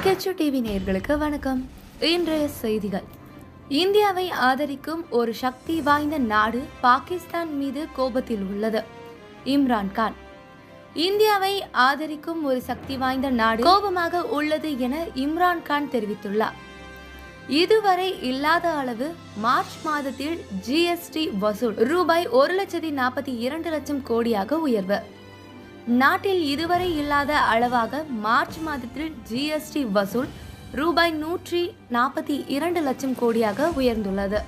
sketch TV நேயர்களுக்கு வணக்கம் இன்றைய செய்திகள் இந்தியாவை ஆதரிக்கும் ஒரு சக்தி வாய்ந்த நாடு பாகிஸ்தான் மீது கோபத்தில் உள்ளது இம்ரான் கான் இந்தியாவை ஆதரிக்கும் ஒரு சக்தி வாய்ந்த நாடு கோபமாக உள்ளது என இம்ரான் கான் தெரிவித்துள்ளார் இதுவரை இல்லாத அளவு மார்ச் மாதத்தில் ஜிஎஸ்டி வசூல் ரூபாய் ஒரு லட்சத்தி நாற்பத்தி இரண்டு லட்சம் கோடியாக உயர்வு நாட்டில் இதுவரை இல்லாத அளவாக மார்ச் மாதத்தில் ஜிஎஸ்டி வசூல் ரூபாய் நூற்றி நாற்பத்தி இரண்டு லட்சம் கோடியாக உயர்ந்துள்ளது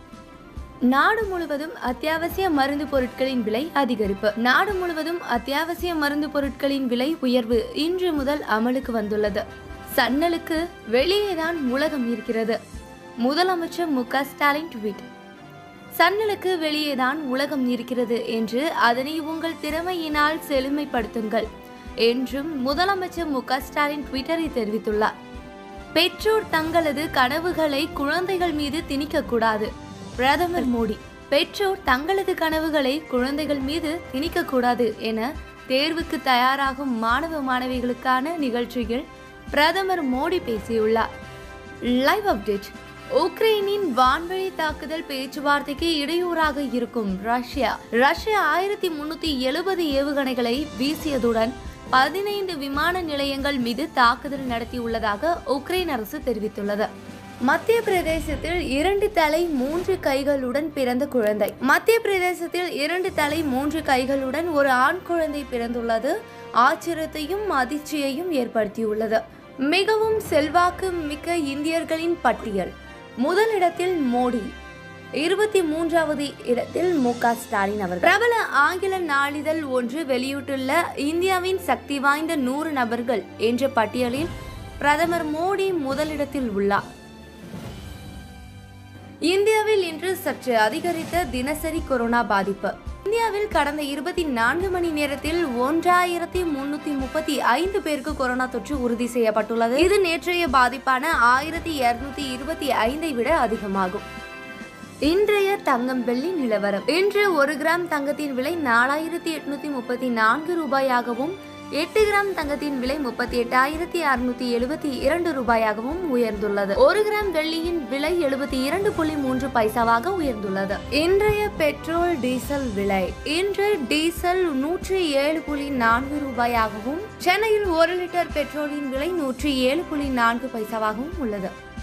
நாடு முழுவதும் அத்தியாவசிய மருந்து பொருட்களின் விலை அதிகரிப்பு நாடு முழுவதும் அத்தியாவசிய மருந்து பொருட்களின் விலை உயர்வு இன்று முதல் அமலுக்கு வந்துள்ளது சன்னலுக்கு வெளியேதான் உலகம் இருக்கிறது முதலமைச்சர் மு க ஸ்டாலின் ட்வீட் சன்னலுக்கு வெளியேதான் உலகம் இருக்கிறது என்று அதனை உங்கள் திறமையினால் செழுமைப்படுத்துங்கள் என்றும் முதலமைச்சர் மு க ஸ்டாலின் ட்விட்டரில் தெரிவித்துள்ளார் பெற்றோர் தங்களது கனவுகளை குழந்தைகள் மீது திணிக்கக்கூடாது பிரதமர் மோடி பெற்றோர் தங்களது கனவுகளை குழந்தைகள் மீது திணிக்கக்கூடாது என தேர்வுக்கு தயாராகும் மாணவ மாணவிகளுக்கான நிகழ்ச்சியில் பிரதமர் மோடி பேசியுள்ளார் லைவ் அப்டேட் உக்ரைனின் வான்வழி தாக்குதல் பேச்சுவார்த்தைக்கு இடையூறாக இருக்கும் ரஷ்யா ரஷ்யா ஆயிரத்தி முன்னூத்தி எழுபது ஏவுகணைகளை வீசியதுடன் பதினைந்து விமான நிலையங்கள் மீது தாக்குதல் நடத்தியுள்ளதாக உக்ரைன் அரசு தெரிவித்துள்ளது மத்திய பிரதேசத்தில் இரண்டு தலை மூன்று கைகளுடன் பிறந்த குழந்தை மத்திய பிரதேசத்தில் இரண்டு தலை மூன்று கைகளுடன் ஒரு ஆண் குழந்தை பிறந்துள்ளது ஆச்சரியத்தையும் அதிர்ச்சியையும் ஏற்படுத்தியுள்ளது மிகவும் செல்வாக்கு மிக்க இந்தியர்களின் பட்டியல் முதலிடத்தில் மோடி இருபத்தி மூன்றாவது இடத்தில் மு க ஸ்டாலின் அவர் பிரபல ஆங்கில நாளிதழ் ஒன்று வெளியிட்டுள்ள இந்தியாவின் சக்தி வாய்ந்த நூறு நபர்கள் என்ற பட்டியலில் பிரதமர் மோடி முதலிடத்தில் உள்ளார் இந்தியாவில் இன்று சற்று அதிகரித்த தினசரி கொரோனா பாதிப்பு இந்தியாவில் கடந்த இருபத்தி நான்கு மணி நேரத்தில் ஒன்றாயிரத்தி முன்னூத்தி முப்பத்தி ஐந்து பேருக்கு கொரோனா தொற்று உறுதி செய்யப்பட்டுள்ளது இது நேற்றைய பாதிப்பான ஆயிரத்தி இருநூத்தி இருபத்தி ஐந்தை விட அதிகமாகும் இன்றைய தங்கம் வெள்ளி நிலவரம் இன்று ஒரு கிராம் தங்கத்தின் விலை நாலாயிரத்தி எட்நூத்தி முப்பத்தி நான்கு ரூபாயாகவும் எட்டு கிராம் தங்கத்தின் விலை முப்பத்தி எட்டாயிரத்தி அறுநூத்தி எழுபத்தி இரண்டு ரூபாயாகவும் உயர்ந்துள்ளது ஒரு கிராம் வெள்ளியின் விலை எழுபத்தி இரண்டு புள்ளி மூன்று பைசாவாக உயர்ந்துள்ளது இன்றைய பெட்ரோல் டீசல் விலை இன்று டீசல் நூற்றி ஏழு புள்ளி நான்கு ரூபாயாகவும் சென்னையில் ஒரு லிட்டர் பெட்ரோலின் விலை நூற்றி ஏழு புள்ளி நான்கு பைசாவாகவும் உள்ளது